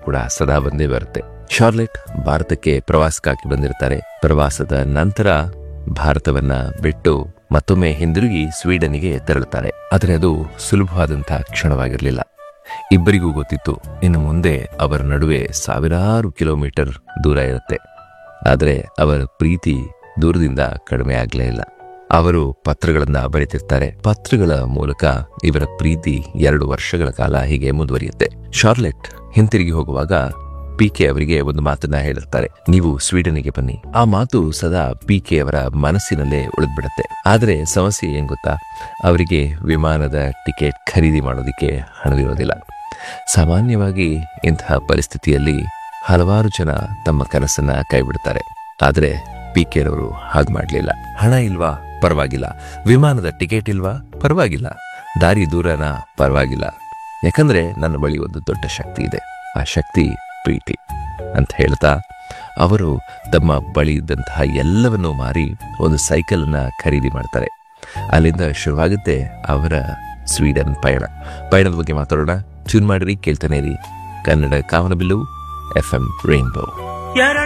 ಕೂಡ ಸದಾ ಬಂದೇ ಬರುತ್ತೆ ಶಾರ್ಲೆಟ್ ಭಾರತಕ್ಕೆ ಪ್ರವಾಸಕ್ಕಾಗಿ ಬಂದಿರ್ತಾರೆ ಪ್ರವಾಸದ ನಂತರ ಭಾರತವನ್ನ ಬಿಟ್ಟು ಮತ್ತೊಮ್ಮೆ ಹಿಂದಿರುಗಿ ಸ್ವೀಡನ್ಗೆ ತೆರಳುತ್ತಾರೆ ಆದರೆ ಅದು ಸುಲಭವಾದಂತಹ ಕ್ಷಣವಾಗಿರಲಿಲ್ಲ ಇಬ್ಬರಿಗೂ ಗೊತ್ತಿತ್ತು ಇನ್ನು ಮುಂದೆ ಅವರ ನಡುವೆ ಸಾವಿರಾರು ಕಿಲೋಮೀಟರ್ ದೂರ ಇರುತ್ತೆ ಆದರೆ ಅವರ ಪ್ರೀತಿ ದೂರದಿಂದ ಕಡಿಮೆ ಆಗಲೇ ಇಲ್ಲ ಅವರು ಪತ್ರಗಳನ್ನ ಬರೆತಿರ್ತಾರೆ ಪತ್ರಗಳ ಮೂಲಕ ಇವರ ಪ್ರೀತಿ ಎರಡು ವರ್ಷಗಳ ಕಾಲ ಹೀಗೆ ಮುಂದುವರಿಯುತ್ತೆ ಶಾರ್ಲೆಟ್ ಹಿಂತಿರುಗಿ ಹೋಗುವಾಗ ಪಿ ಕೆ ಅವರಿಗೆ ಒಂದು ಮಾತನ್ನ ಹೇಳಿರ್ತಾರೆ ನೀವು ಸ್ವೀಡನ್ಗೆ ಬನ್ನಿ ಆ ಮಾತು ಸದಾ ಪಿ ಕೆ ಅವರ ಮನಸ್ಸಿನಲ್ಲೇ ಉಳಿದ್ಬಿಡುತ್ತೆ ಆದರೆ ಸಮಸ್ಯೆ ಏನ್ ಗೊತ್ತಾ ಅವರಿಗೆ ವಿಮಾನದ ಟಿಕೆಟ್ ಖರೀದಿ ಮಾಡೋದಕ್ಕೆ ಹಣವಿರೋದಿಲ್ಲ ಸಾಮಾನ್ಯವಾಗಿ ಇಂತಹ ಪರಿಸ್ಥಿತಿಯಲ್ಲಿ ಹಲವಾರು ಜನ ತಮ್ಮ ಕನಸನ್ನ ಕೈಬಿಡ್ತಾರೆ ಆದರೆ ಪಿ ಕೆ ರವರು ಹಾಗೆ ಮಾಡಲಿಲ್ಲ ಹಣ ಇಲ್ವಾ ಪರವಾಗಿಲ್ಲ ವಿಮಾನದ ಟಿಕೆಟ್ ಇಲ್ವಾ ಪರವಾಗಿಲ್ಲ ದಾರಿ ದೂರನ ಪರವಾಗಿಲ್ಲ ಯಾಕಂದ್ರೆ ನನ್ನ ಬಳಿ ಒಂದು ದೊಡ್ಡ ಶಕ್ತಿ ಇದೆ ಆ ಶಕ್ತಿ ಪ್ರೀತಿ ಅಂತ ಹೇಳ್ತಾ ಅವರು ತಮ್ಮ ಬಳಿ ಇದ್ದಂತಹ ಎಲ್ಲವನ್ನೂ ಮಾರಿ ಒಂದು ಸೈಕಲ್ನ ಖರೀದಿ ಮಾಡ್ತಾರೆ ಅಲ್ಲಿಂದ ಶುರುವಾಗುತ್ತೆ ಅವರ ಸ್ವೀಡನ್ ಪಯಣ ಪಯಣದ ಬಗ್ಗೆ ಮಾತಾಡೋಣ ಟ್ಯೂನ್ ಮಾಡಿರಿ ಕೇಳ್ತಾನೆ ರೀ ಕನ್ನಡ ಕಾಮನಬಿಲ್ಲು ಎಫ್ ಎಂ ರೈನ್ಬೋ ಎರಡು